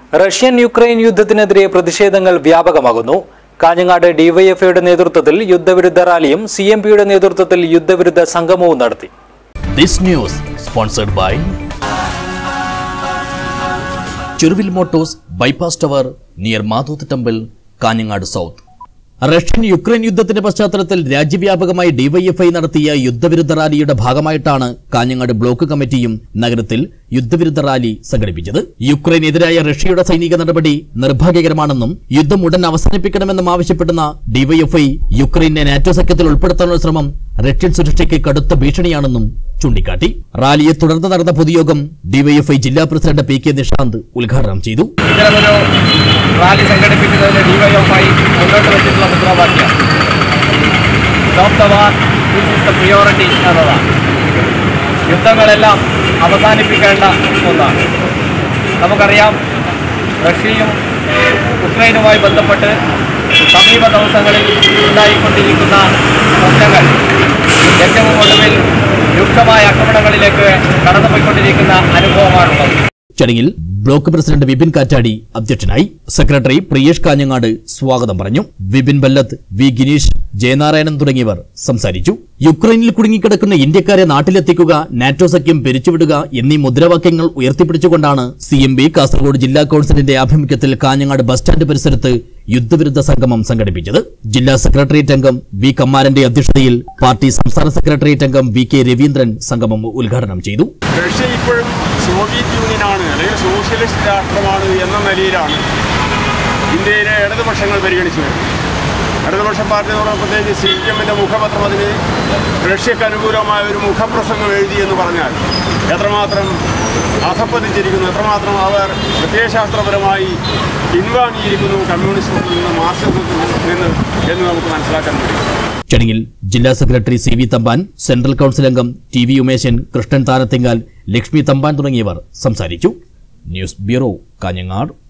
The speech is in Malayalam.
റഷ്യൻ യുക്രൈൻ യുദ്ധത്തിനെതിരെ പ്രതിഷേധങ്ങൾ വ്യാപകമാകുന്നു കാഞ്ഞങ്ങാട് ഡിവൈഎഫ്ഐയുടെ നേതൃത്വത്തിൽ യുദ്ധവിരുദ്ധ റാലിയും സി എം പിയുടെ നേതൃത്വത്തിൽ യുദ്ധവിരുദ്ധ സംഗമവും നടത്തി This news sponsored by Chirvil Motors Bypass Tower near Madhut Temple, Kanyangad South. Russian Ukraine യുദ്ധത്തിന്റെ പശ്ചാത്തലത്തിൽ രാജ്യവ്യാപകമായി ഡിവൈഎഫ്ഐ നടത്തിയ യുദ്ധവിരുദ്ധ റാലിയുടെ ഭാഗമായിട്ടാണ് കാഞ്ഞങ്ങാട് ബ്ലോക്ക് കമ്മിറ്റിയും നഗരത്തിൽ യുദ്ധവിരുദ്ധ റാലി സംഘടിപ്പിച്ചത് യുക്രൈനെതിരായ റഷ്യയുടെ സൈനിക നടപടി നിർഭാഗ്യകരമാണെന്നും യുദ്ധം ഉടൻ അവസാനിപ്പിക്കണമെന്നും ആവശ്യപ്പെടുന്ന ഡിവൈഎഫ്ഐ യുക്രൈനെ നാറ്റോ സഖ്യത്തിൽ ഉൾപ്പെടുത്താനുള്ള ശ്രമം റഷ്യൻ സുരക്ഷയ്ക്ക് കടുത്ത ഭീഷണിയാണെന്നും ചൂണ്ടിക്കാട്ടി റാലിയെ തുടർന്ന് നടന്ന പൊതുയോഗം ഡിവൈഎഫ്ഐ ജില്ലാ പ്രസിഡന്റ് പി കെ നിഷാന്ത് ഉദ്ഘാടനം ചെയ്തു ഇത്തരമൊരു റാലി സംഘടിപ്പിക്കുന്നതിന് ഡിവൈഎഫ്ഐ മുന്നോട്ട് വെച്ചിട്ടുള്ള മുദ്രാവാക്യം stop the war this is the priority എന്നതാണ് യുദ്ധങ്ങളെല്ലാം അവസാനിപ്പിക്കേണ്ട ഒന്നാണ് നമുക്കറിയാം റഷ്യയും ഉക്രൈനുമായി ബന്ധപ്പെട്ട് സമീപ ദിവസങ്ങളിൽ ഉണ്ടായിക്കൊണ്ടിരിക്കുന്ന പ്രശ്നങ്ങൾ ഏറ്റവും ഒടുവിൽ രൂക്ഷമായ ആക്രമണങ്ങളിലേക്ക് കടന്നുപോയിക്കൊണ്ടിരിക്കുന്ന അനുഭവമാണുള്ളത് ചടങ്ങിൽ ബ്ലോക്ക് പ്രസിഡന്റ് വിപിൻ കാറ്റാടി അധ്യക്ഷനായി സെക്രട്ടറി പ്രിയേഷ് കാഞ്ഞങ്ങാട് സ്വാഗതം പറഞ്ഞു വിപിൻ ബല്ലത്ത് വി ഗിനീഷ് ജയനാരായണൻ തുടങ്ങിയവർ സംസാരിച്ചു യുക്രൈനിൽ കുടുങ്ങിക്കിടക്കുന്ന ഇന്ത്യക്കാരെ നാട്ടിലെത്തിക്കുക നാറ്റോ സഖ്യം പിരിച്ചുവിടുക എന്നീ മുദ്രാവാക്യങ്ങൾ ഉയർത്തിപ്പിടിച്ചുകൊണ്ടാണ് സി എം ബി കാസർഗോഡ് ജില്ലാ കൌൺസിലിന്റെ ആഭിമുഖ്യത്തിൽ കാഞ്ഞങ്ങാട് ബസ് സ്റ്റാൻഡ് പരിസരത്ത് യുദ്ധവിരുദ്ധ സംഗമം സംഘടിപ്പിച്ചത് ജില്ലാ സെക്രട്ടേറിയറ്റ് അംഗം വി കമ്മാരന്റെ അധ്യക്ഷതയിൽ പാർട്ടി സംസ്ഥാന സെക്രട്ടേറിയറ്റ് അംഗം വി കെ രവീന്ദ്രൻ സംഗമം ഉദ്ഘാടനം ചെയ്തു റഷ്യ ഇപ്പോഴും സോവിയറ്റ് യൂണിയനാണ് അല്ലെങ്കിൽ സോഷ്യലിസ്റ്റ് രാഷ്ട്രമാണ് എന്ന നിലയിലാണ് ഇന്ത്യയിലെ ഇടതുപക്ഷങ്ങൾ പരിഗണിച്ചു വരുന്നത് ഇടതുപക്ഷ പാർട്ടി എന്ന് പറഞ്ഞാൽ പ്രത്യേകിച്ച് സി പി എമ്മിൻ്റെ മുഖപത്രം അതിന് റഷ്യക്ക് അനുകൂലമായ ഒരു മുഖപ്രസംഗം എഴുതി എന്ന് പറഞ്ഞാൽ എത്രമാത്രം അധപ്പതിച്ചിരിക്കുന്നു എത്രമാത്രം അവർ പ്രത്യയശാസ്ത്രപരമായി പിൻവാങ്ങിയിരിക്കുന്നു കമ്മ്യൂണിസത്തിൽ നിന്ന് മാർക്സിസത്തിൽ നിന്ന് എന്ന് നമുക്ക് മനസ്സിലാക്കാൻ കഴിയും ചടങ്ങിൽ ജില്ലാ secretary C V Thampan central council അംഗം ടി വി ഉമേശൻ കൃഷ്ണൻ താനത്തിങ്കാൽ ലക്ഷ്മി തമ്പാൻ തുടങ്ങിയവർ സംസാരിച്ചു ന്യൂസ് ബ്യൂറോ കാഞ്ഞങ്ങാട്